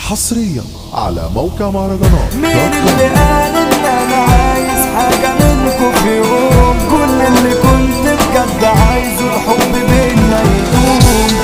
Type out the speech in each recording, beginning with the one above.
حصريا على موقع مهرجانات مين اللي قال ان انا عايز حاجة منكم في يوم كل اللي كنت بجد عايزه الحب بينا يدوم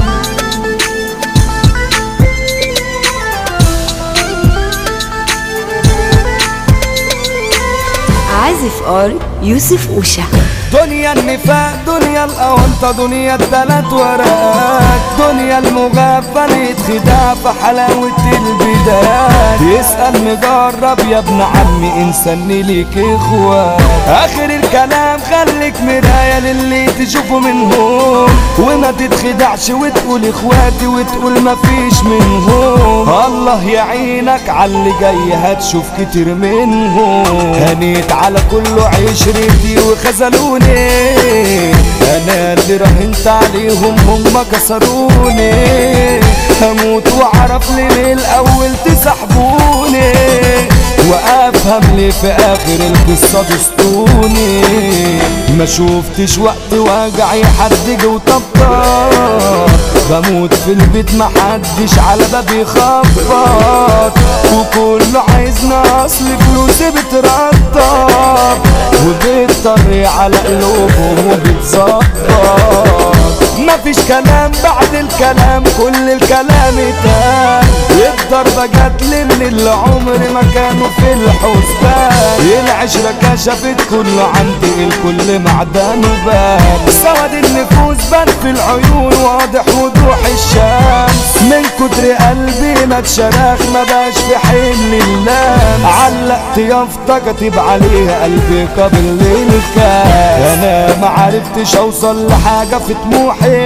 عازف ار يوسف اوشا دنيا النفاق دنيا الأونطة دنيا التلات ورقات دنيا المغفل خداع في حلاوة البدايات يسأل مجرب يا ابن عمي إنسان ليك إخوات آخر الكلام خليك مراية للي تشوفه منهم وما تتخدعش وتقول إخواتي وتقول مفيش منهم الله يعينك على اللي جاي هتشوف كتير منهم هنيت على كله عشرتي وخذلوني انا اللي راهنت عليهم هم كسروني هموت واعرف ليه من الاول تسحبوني وافهم ليه في اخر القصه دستوني ما شوفتش وقت وجعي حد جه وطبطب بموت في البيت محدش على بابي خبط وكله عايزنا اصل فلوسي بترطب وبتطري على قلوبهم وبتظبط مفيش كلام بعد الكلام كل الكلام اتقال الضربة جات لي من اللي عمري ما كانوا في الحسبان العشرة كشفت كله عندي الكل معدنه بان سواد النفوس بان في العيون واضح وضوح الشمس من كتر قلبي ما اتشرخ ما باش في حمل اللام علقت يافطة كاتب عليها قلبي قبل للكاس انا ما عرفتش اوصل لحاجة في طموحي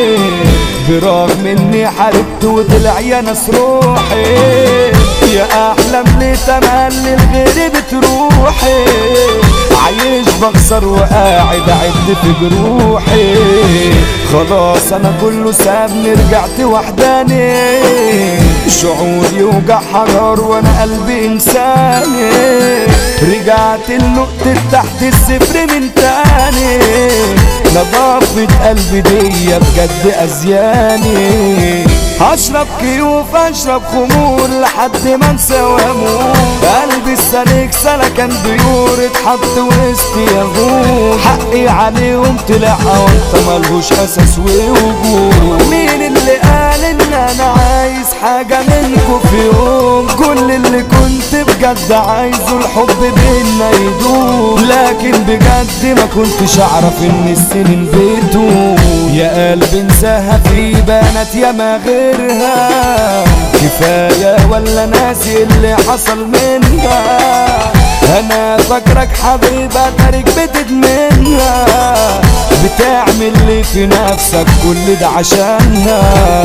برغم اني حاربت وطلع يا ناس روحي يا احلام ليه تملي الغير بتروحي عايش بخسر وقاعد اعد في جروحي خلاص انا كله سابني رجعت وحداني شعور يوجع حجر وانا قلبي انساني رجعت لنقطة تحت الصفر من تاني نظافة قلبي دي بجد أزياني هشرب كيوف اشرب خمور لحد ما انسى واموت قلبي السليك سلكن بيور اتحط وسط يغور حقي عليهم طلع وانت ملهوش اساس ووجود مين اللي قال ان انا عايز حاجة منكم في يوم كل اللي كنت بجد عايزه الحب بينا يدوم لكن بجد ما كنتش اعرف ان السنين بتدوم يا قلبي انساها في بنات ياما غيرها كفاية ولا ناسي اللي حصل منها انا فاكرك حبيبة تارك بتدمنها بتعمل لي في نفسك كل ده عشانها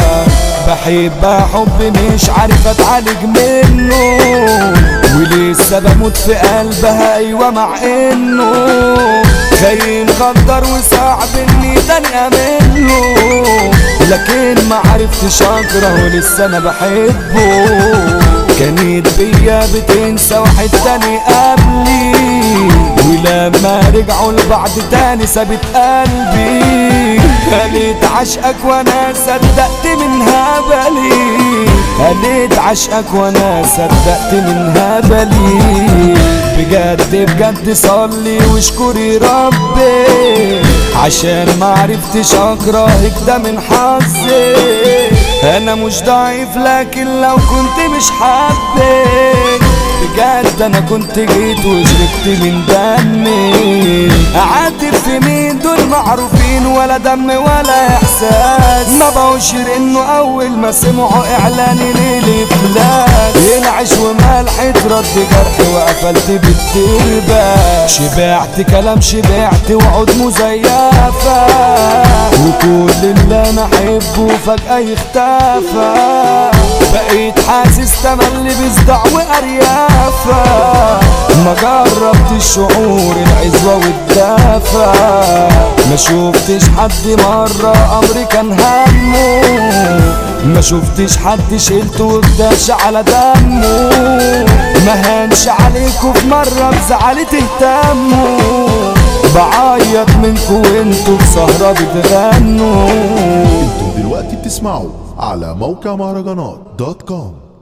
بحبها حب مش عارف اتعالج منه ولسه بموت في قلبها ايوه مع انه خاين غدر وصعب اني تاني امنه لكن ما عرفتش اكره ولسه انا بحبه كانت بيا بتنسى واحد تاني قبلي ولما رجعوا لبعض تاني سابت قلبي قالت عشقك وانا صدقت من هبلي قالت عشقك وانا صدقت من هبلي بجد بجد صلي واشكري ربي عشان ما عرفتش اكرهك ده من حظي انا مش ضعيف لكن لو كنت مش حبك بجد انا كنت جيت وشربت من دمي اعاتب في مين دول معروفين ولا دم ولا احساس ما بقوش انه اول ما سمعوا اعلاني ليلي فلان العيش وملح رد جرح وقفلت بالتربة شبعت كلام شبعت وعود مزيفة وكل اللي انا احبه فجأة يختفى بقيت حاسس تملي بصداع واريافة ما جربت الشعور العزوة والدافة ما شفتش حد مرة امري كان همه ما شفتش حد شلته واداش على دمه ما هانش عليكوا في مرة بزعلي تهتموا بعيط منكوا وانتوا في سهرة بتغنوا انتم دلوقتي بتسمعوا على موقع مهرجانات دوت كوم